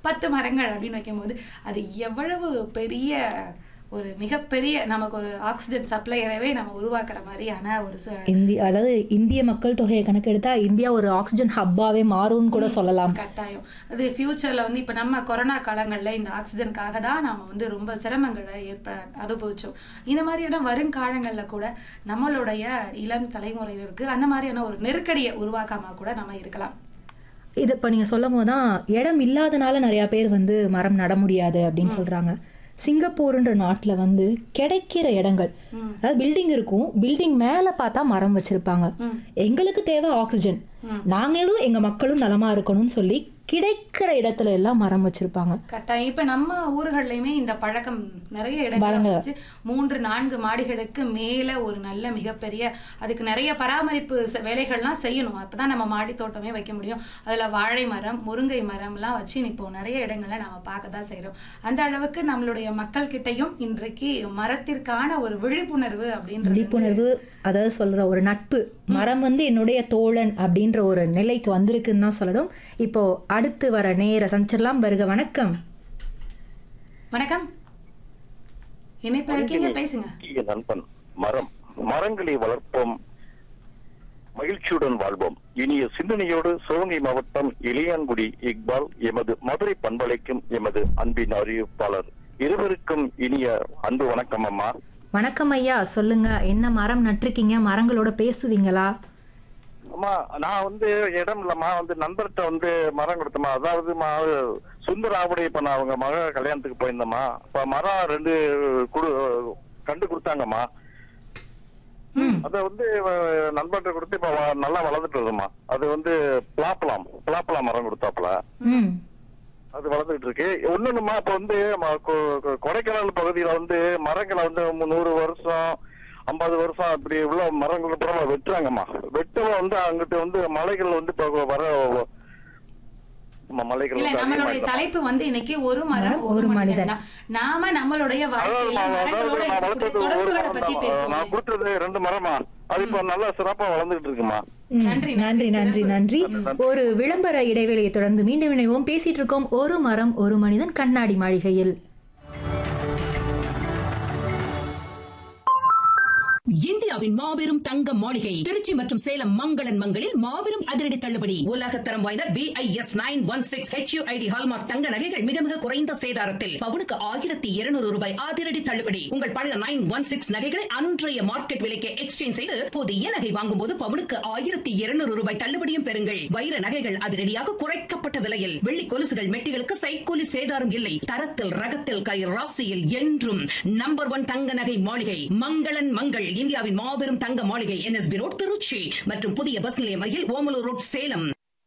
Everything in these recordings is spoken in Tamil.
பத்து மரங்கள் அப்படின்னு வைக்கும்போது அது எவ்வளவு பெரிய ஒரு மிகப்பெரிய நமக்கு ஒரு ஆக்சிஜன் சப்ளையரவே நம்ம உருவாக்குற மாதிரியான ஒரு சு- இந்திய அதாவது இந்திய மக்கள் தொகையை கணக்கெடுத்தா இந்தியா ஒரு ஆக்சிஜன் ஹப்பாவே மாறும்னு கூட சொல்லலாம் கட்டாயம் அது ஃபியூச்சர்ல வந்து இப்ப நம்ம கொரோனா காலங்கள்ல இந்த ஆக்சிஜனுக்காக தான் நாம வந்து ரொம்ப சிரமங்களை ஏற்ப அனுபவிச்சோம் இந்த மாதிரியான வருங்காலங்கள்ல கூட நம்மளுடைய இளம் தலைமுறையினருக்கு அந்த மாதிரியான ஒரு நெருக்கடியை உருவாக்காம கூட நம்ம இருக்கலாம் இது இப்போ நீங்கள் சொல்லும் போது தான் இடம் இல்லாதனால நிறையா பேர் வந்து மரம் நட முடியாது அப்படின்னு சொல்கிறாங்க சிங்கப்பூர்ன்ற நாட்டில் வந்து கிடைக்கிற இடங்கள் அதாவது பில்டிங் இருக்கும் பில்டிங் மேலே பார்த்தா மரம் வச்சுருப்பாங்க எங்களுக்கு தேவை ஆக்சிஜன் நாங்களும் எங்கள் மக்களும் நலமா இருக்கணும்னு சொல்லி கிடைக்கிற இடத்துல எல்லாம் மரம் வச்சுருப்பாங்க கட்டாயம் இப்ப நம்ம ஊர்கள்லயுமே இந்த பழக்கம் நிறைய இடங்கள் வச்சு மூன்று நான்கு மாடிகளுக்கு மேல ஒரு நல்ல மிகப்பெரிய அதுக்கு நிறைய பராமரிப்பு செ- வேலைகள்லாம் செய்யணும் அப்பதான் நம்ம மாடி தோட்டமே வைக்க முடியும் அதுல வாழை மரம் முருங்கை மரம்லாம் வச்சு இப்போ நிறைய இடங்கள்ல நாம பார்க்க தான் செய்றோம் அந்த அளவுக்கு நம்மளுடைய மக்கள் கிட்டயும் இன்றைக்கு மரத்திற்கான ஒரு விழிப்புணர்வு அப்படின்றது விழிப்புணர்வு அதாவது சொல்ற ஒரு நட்பு மரம் வந்து என்னுடைய தோழன் அப்படின்ற ஒரு நிலைக்கு வந்திருக்குன்னு தான் சொல்லணும் இப்போ அடுத்து வர நேர சந்திச்சிடலாம் வருக வணக்கம் வணக்கம் இணைப்புல இருக்கீங்க பேசுங்க முக்கிய நண்பன் மரம் மரங்களை வளர்ப்போம் மகிழ்ச்சியுடன் வாழ்வோம் இனிய சிந்தனையோடு சிவகங்கை மாவட்டம் இளையான்குடி இக்பால் எமது மதுரை பண்பலைக்கும் எமது அன்பின் அறிவிப்பாளர் இருவருக்கும் இனிய அன்பு வணக்கம் அம்மா வணக்கம் ஐயா சொல்லுங்க என்ன மரம் நட்டிருக்கீங்க மரங்களோட பேசுவீங்களா அம்மா நான் வந்து இடம் இல்லம்மா வந்து நண்பர்கிட்ட வந்து மரம் கொடுத்தம்மா அதாவது மா சுந்தராவுடைய இப்ப நான் அவங்க மக கல்யாணத்துக்கு போயிருந்தேம்மா இப்ப மரம் ரெண்டு குடு கண்டு கொடுத்தாங்கம்மா அத வந்து அஹ், நண்பர்கிட்ட கொடுத்து இப்ப வ- நல்லா வளர்ந்துட்டு இருக்குமா அது வந்து பிளாப்பலாம் பிளாப்பலாம் மரம் கொடுத்தாப்புல ம் அது வளர்ந்துட்டு இருக்கு ஒண்ணுமா இப்ப வந்து ம- கொ- கொ- கொடைக்கானல் பகுதியில வந்து மரங்களை வந்து நூறு வருஷம் ஐம்பது வருஷம் இப்படி உள்ள மரங்கள் பூரா வெட்டுறாங்கம்மா வெட்டவும் வந்து அங்கிட்டு வந்து மலைகள் வந்து இப்ப வர ஆமா, மலைகள் இல்ல வந்து நம்மளுடைய அதிகமாயிடும். தலைப்பு வந்து இன்னைக்கு ஒரு மரம் மரம், ஒரு ஒரு மனிதன் மனிதன். தான். நாம நம்மளுடைய வாழ்க்கையில அதாவது நான் மரங்களோட நான் இருக்கக்கூடிய வளர்த்தது ஒரு தொடர்புகளை மரம் பத்தி தான். பேசுவோம் நான் கொடுத்தது ரெண்டு மரமா அது இப்ப நல்லா சிறப்பா வளர்ந்துட்டு இருக்குமா ம், நன்றி, நன்றி நன்றி நன்றி ஒரு விளம்பர இடைவேளையை தொடர்ந்து மீண்டும் இணைவோம் பேசிட்டு இருக்கோம் ஒரு மரம் ஒரு மனிதன் கண்ணாடி மாளிகையில் இந்தியாவின் மாபெரும் தங்க மாளிகை திருச்சி மற்றும் சேலம் மங்களன் மங்களில் மாபெரும் அதிரடி தள்ளுபடி உலகத்தரம் வாய்ந்த B I S nine one six HUID hallmark தங்க நகைகள் மிக மிக குறைந்த சேதாரத்தில் பவுனுக்கு ஆயிரத்தி இருநூறு ரூபாய் அதிரடி தள்ளுபடி உங்கள் பழைய நைன் ஒன் சிக்ஸ் நகைகளை அன்றைய மார்க்கெட் விலைக்கு எக்ஸ்சேஞ்ச் செய்து புதிய நகை வாங்கும் போது பவுனுக்கு ஆயிரத்தி இருநூறு ரூபாய் தள்ளுபடியும் பெறுங்கள் வைர நகைகள் அதிரடியாக குறைக்கப்பட்ட விலையில் வெள்ளி கொலுசுகள் மெட்டிகளுக்கு சைக்கூலி சேதாரம் இல்லை தரத்தில் ரகத்தில் கை ராசியில் என்றும் நம்பர் ஒன் தங்க நகை மாளிகை மங்களன் மங்கள் இந்தியாவின் மாபெரும் தங்க மாளிகை என்எஸ்பி ரோட் திருச்சி மற்றும் புதிய பஸ் நிலையம் அருகில் ஓமலூர் ரோட் சேலம்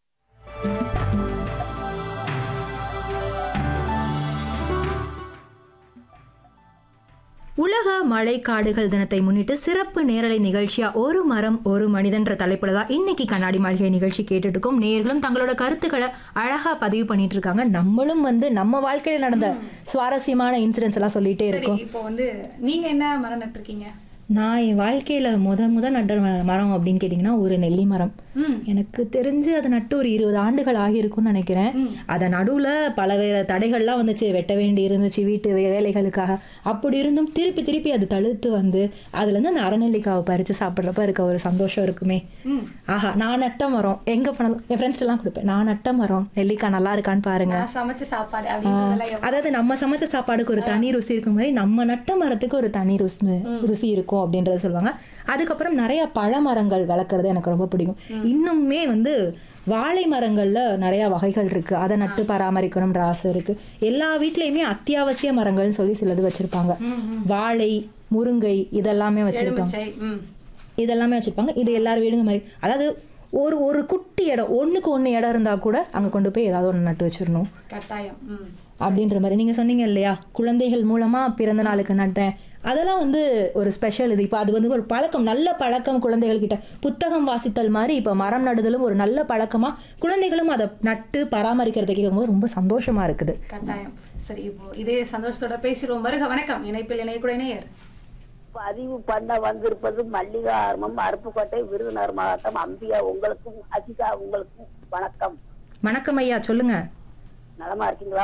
உலக மழைக்காடுகள் தினத்தை முன்னிட்டு சிறப்பு நேரலை நிகழ்ச்சியா ஒரு மரம் ஒரு மனிதன்ற தலைப்புல தான் இன்னைக்கு கண்ணாடி மாளிகை நிகழ்ச்சி கேட்டுட்டு இருக்கோம் நேர்களும் தங்களோட கருத்துக்களை அழகா பதிவு பண்ணிட்டு இருக்காங்க நம்மளும் வந்து நம்ம வாழ்க்கையில நடந்த சுவாரஸ்யமான இன்சிடென்ட்ஸ் எல்லாம் சொல்லிட்டே சரி இருக்கோம் இப்போ வந்து நீங்க என்ன மரம் நட்டிருக்கீங்க நான் என் வாழ்க்கையில முத முத நட்ட ம- மரம் அப்படின்னு கேட்டிங்கன்னா ஒரு நெல்லி மரம் ம் எனக்கு தெரிஞ்சு அதை நட்டு ஒரு இருபது ஆண்டுகள் ஆகியிருக்கும்னு நினைக்கிறேன் அதை நடுவுல பல வேற தடைகள்லாம் வந்துச்சு வெட்ட வேண்டி இருந்துச்சு வீட்டு வே- வேலைகளுக்காக அப்படி இருந்தும் திருப்பி திருப்பி அது தழுத்து வந்து அதுல இருந்து அந்த அரைநெல்லிக்காவை பறிச்சு சாப்பிட்றப்ப இருக்க ஒரு சந்தோஷம் இருக்குமே ம் ஆஹா நான் நட்ட மரம் எங்க போனாலும் என் ஃப்ரெண்ட்ஸ் எல்லாம் கொடுப்பேன் நான் நட்ட மரம் நெல்லிக்காய் நல்லா இருக்கான்னு பாருங்க நான் சமைச்ச சாப்பாடு அப்படின்றதெல்லாம் எவ்வளவு- அதாவது நம்ம சமைச்ச சாப்பாடுக்கு ஒரு தனி ருசி இருக்கும் மாதிரி நம்ம நட்ட மரத்துக்கு ஒரு தனி ருசி ருசி இருக்கும் அப்படின்றத சொல்லுவாங்க அதுக்கப்புறம் நிறைய பழமரங்கள் வளர்க்குறது எனக்கு ரொம்ப பிடிக்கும் இன்னுமே வந்து வாழை மரங்கள்ல நிறைய வகைகள் இருக்கு அதை நட்டு பராமரிக்கணும்ன்ற ஆசை இருக்கு எல்லா வீட்லயுமே அத்தியாவசிய மரங்கள்னு சொல்லி சிலது வச்சிருப்பாங்க வாழை முருங்கை இதெல்லாமே வச்சிருப்பாங்க எலுமிச்சை ம் இதெல்லாமே வச்சிருப்பாங்க இது எல்லார் வீடுங்க மாதிரி அதாவது ஒரு ஒரு குட்டி இடம் ஒண்ணுக்கு ஒண்ணு இடம் இருந்தா கூட அங்க கொண்டு போய் ஏதாவது ஒன்று நட்டு வச்சிடணும் கட்டாயம் ம் அப்படின்ற மாதிரி நீங்க சொன்னீங்க இல்லையா குழந்தைகள் மூலமா பிறந்த நாளுக்கு நட்டேன் அதெல்லாம் வந்து ஒரு ஸ்பெஷல் இது இப்போ அது வந்து ஒரு பழக்கம் நல்ல பழக்கம் குழந்தைகள் கிட்ட புத்தகம் வாசித்தல் மாதிரி இப்போ மரம் நடுதலும் ஒரு நல்ல பழக்கமா குழந்தைகளும் அதை நட்டு பராமரிக்கிறத கேட்கும்போது ரொம்ப சந்தோஷமா இருக்குது கட்டாயம் சரி இப்போ இதே சந்தோஷத்தோட பேசிடுவோம் வருக வணக்கம் இணைப்பில் இணையக்கூட இணையர் பதிவு பண்ண வந்திருப்பது மல்லிகா ஆர்மம் அருப்புக்கோட்டை விருதுநகர் மாவட்டம் அம்பியா உங்களுக்கும் அசிகா உங்களுக்கும் வணக்கம் வணக்கம் ஐயா சொல்லுங்க நலமா இருக்கீங்களா